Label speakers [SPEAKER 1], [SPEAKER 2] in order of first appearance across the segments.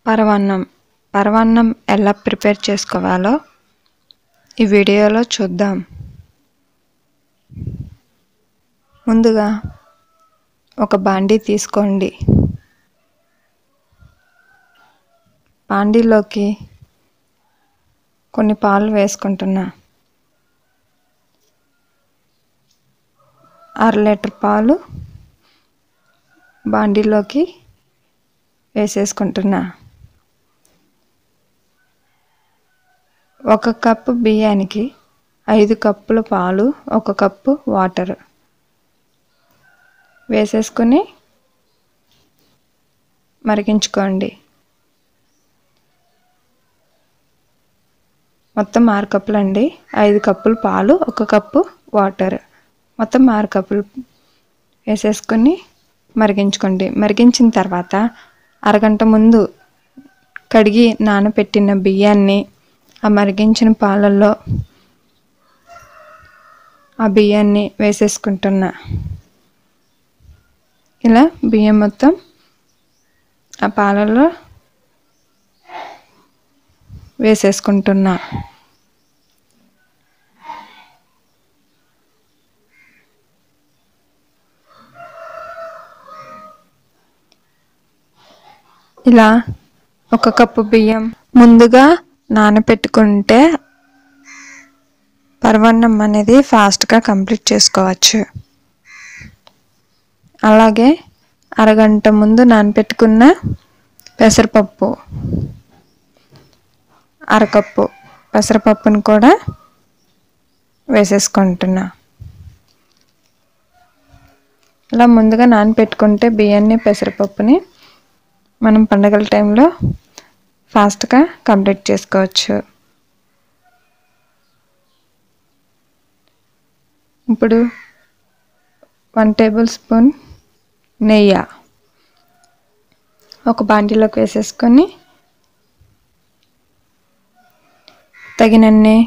[SPEAKER 1] పరమాన్నం పరమాన్నం ఎలా ప్రిపేర్ చేసుకోవాలో ఈ వీడియోలో చూద్దాం ముందుగా ఒక బాండీ తీసుకోండి బాండీలోకి కొన్ని పాలు వేసుకుంటున్నా అర లీటర్ పాలు బాండీలోకి వేసేసుకుంటున్నా ఒక కప్పు బియ్యానికి ఐదు కప్పుల పాలు ఒక కప్పు వాటర్ వేసేసుకొని మరిగించుకోండి మొత్తం ఆరు కప్పులు అండి ఐదు కప్పులు పాలు ఒక కప్పు వాటర్ మొత్తం ఆరు కప్పులు వేసేసుకొని మరిగించుకోండి మరిగించిన తర్వాత అరగంట ముందు కడిగి నానబెట్టిన బియ్యాన్ని ఆ మరిగించిన పాలల్లో ఆ బియ్యాన్ని వేసేసుకుంటున్నా ఇలా బియ్యం మొత్తం ఆ పాలల్లో వేసేసుకుంటున్నా ఇలా ఒక కప్పు బియ్యం ముందుగా నానబెట్టుకుంటే పరమాన్నం అనేది ఫాస్ట్గా కంప్లీట్ చేసుకోవచ్చు అలాగే అరగంట ముందు నానబెట్టుకున్న పెసరపప్పు అరకప్పు పెసరపప్పును కూడా వేసేసుకుంటున్నా ఇలా ముందుగా నానబెట్టుకుంటే బియ్యాన్ని పెసరపప్పుని మనం పండగల టైంలో ఫాస్ట్గా కంప్లీట్ చేసుకోవచ్చు ఇప్పుడు వన్ టేబుల్ స్పూన్ నెయ్యి ఒక బాండీలోకి వేసేసుకొని తగినన్ని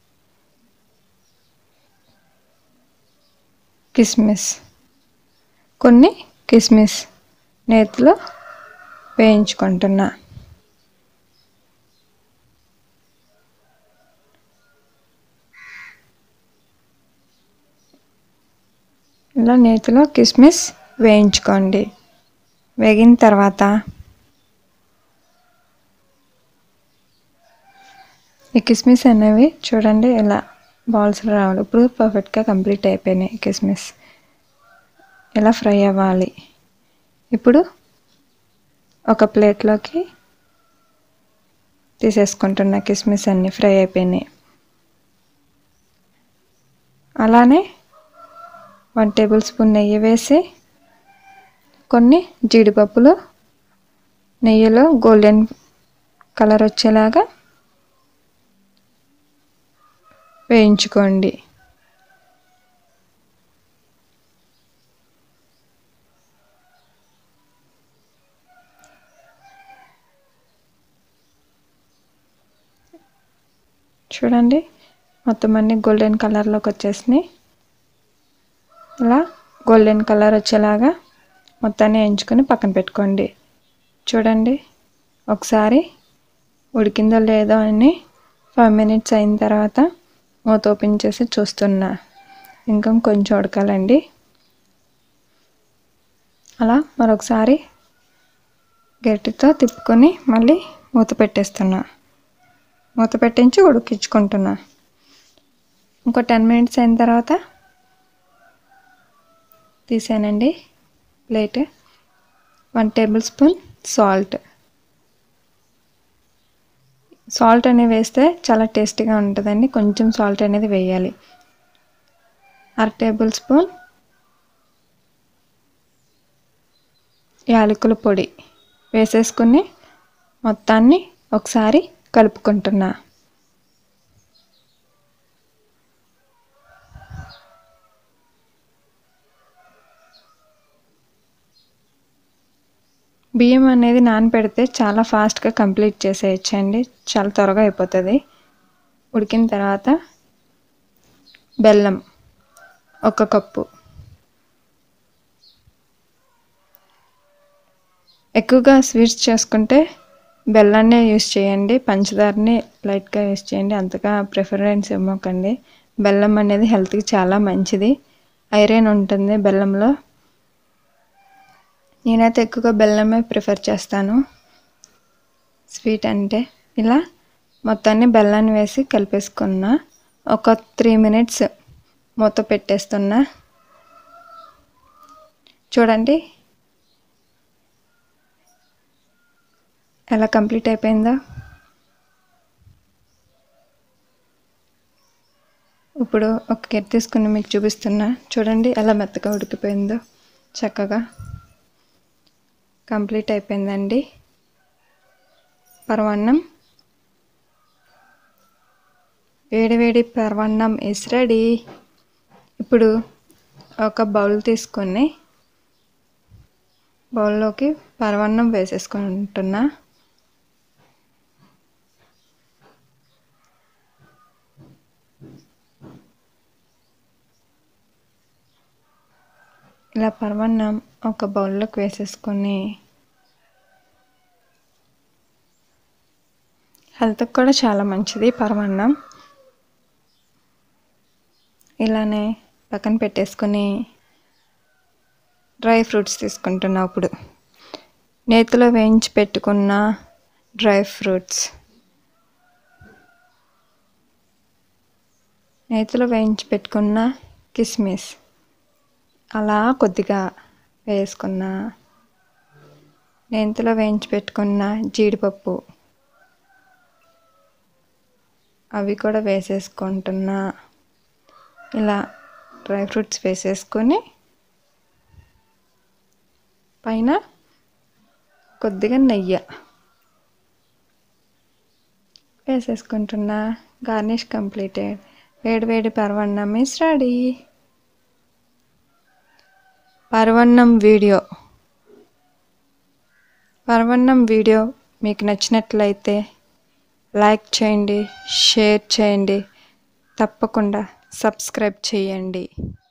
[SPEAKER 1] కిస్మిస్ కొన్ని కిస్మిస్ నేతిలో వేయించుకుంటున్నా ఇలా నేతిలో కిస్మిస్ వేయించుకోండి వేగిన తర్వాత ఈ కిస్మిస్ అనేవి చూడండి ఇలా బాల్స్ రావాలి ఇప్పుడు పర్ఫెక్ట్గా కంప్లీట్ అయిపోయినాయి కిస్మిస్ ఇలా ఫ్రై అవ్వాలి ఇప్పుడు ఒక ప్లేట్లోకి తీసేసుకుంటున్న కిస్మిస్ అన్నీ ఫ్రై అయిపోయినాయి అలానే వన్ టేబుల్ స్పూన్ నెయ్యి వేసి కొన్ని జీడిపప్పులు నెయ్యిలో గోల్డెన్ కలర్ వచ్చేలాగా వేయించుకోండి చూడండి మొత్తం అన్ని గోల్డెన్ కలర్లోకి వచ్చేసినాయి ఇలా గోల్డెన్ కలర్ వచ్చేలాగా మొత్తాన్ని వేయించుకొని పక్కన పెట్టుకోండి చూడండి ఒకసారి ఉడికిందో లేదో అని ఫైవ్ మినిట్స్ అయిన తర్వాత మూత ఓపెన్ చేసి చూస్తున్నా ఇంకా కొంచెం ఉడకాలండి అలా మరొకసారి గట్టితో తిప్పుకొని మళ్ళీ మూత పెట్టేస్తున్నా మూత పెట్టించి ఉడికించుకుంటున్నా ఇంకో టెన్ మినిట్స్ అయిన తర్వాత తీసానండి plate one tablespoon salt salt అనేది వేస్తే చాలా టేస్టీగా ఉంటుందండి కొంచెం సాల్ట్ అనేది వేయాలి అర టేబుల్ స్పూన్ యాలకుల పొడి వేసేసుకుని మొత్తాన్ని ఒకసారి కలుపుకుంటున్నా బియ్యం అనేది నానపెడితే చాలా ఫాస్ట్గా కంప్లీట్ చేసేయచ్చండి చాలా త్వరగా అయిపోతుంది ఉడికిన తర్వాత బెల్లం ఒక కప్పు ఎక్కువగా స్వీట్స్ చేసుకుంటే బెల్లాన్నే యూస్ చేయండి పంచదారని లైట్గా యూస్ చేయండి అంతగా ప్రిఫరెన్స్ ఇవ్వకండి బెల్లం అనేది హెల్త్కి చాలా మంచిది ఐరన్ ఉంటుంది బెల్లంలో నేనైతే ఎక్కువగా బెల్లమే ప్రిఫర్ చేస్తాను స్వీట్ అంటే ఇలా మొత్తాన్ని బెల్లాన్ని వేసి కలిపేసుకున్నా ఒక త్రీ మినిట్స్ మూత పెట్టేస్తున్నా చూడండి ఎలా కంప్లీట్ అయిపోయిందో ఇప్పుడు ఒక కెట్ తీసుకుని మీకు చూపిస్తున్నా చూడండి ఎలా మెత్తగా ఉడికిపోయిందో చక్కగా కంప్లీట్ అయిపోయిందండి పరమాన్నం వేడివేడి పరమాన్నం ఇస్ రెడీ ఇప్పుడు ఒక బౌల్ తీసుకొని బౌల్లోకి పరమాన్నం వేసేసుకుంటున్నా ఇలా పరమాన్నం ఒక బౌల్లోకి వేసేసుకొని హెల్త్కి కూడా చాలా మంచిది పరమాన్నం ఇలానే పక్కన పెట్టేసుకొని డ్రై ఫ్రూట్స్ తీసుకుంటున్నా ఇప్పుడు నేతిలో వేయించి పెట్టుకున్న డ్రై ఫ్రూట్స్ నేతిలో వేయించి పెట్టుకున్న కిస్మిస్ అలా కొద్దిగా వేసుకున్న నేతిలో వేయించి పెట్టుకున్న జీడిపప్పు అవి కూడా వేసేసుకుంటున్నా ఇలా డ్రై ఫ్రూట్స్ వేసేసుకొని పైన కొద్దిగా నెయ్యి వేసేసుకుంటున్నా గార్నిష్ కంప్లీటెడ్ వేడి వేడి పరవన్నం ఇస్ రెడీ పరవన్నం వీడియో పరవన్నం వీడియో మీకు నచ్చినట్లయితే లైక్ చేయండి షేర్ చేయండి తప్పకుండా సబ్స్క్రైబ్ చేయండి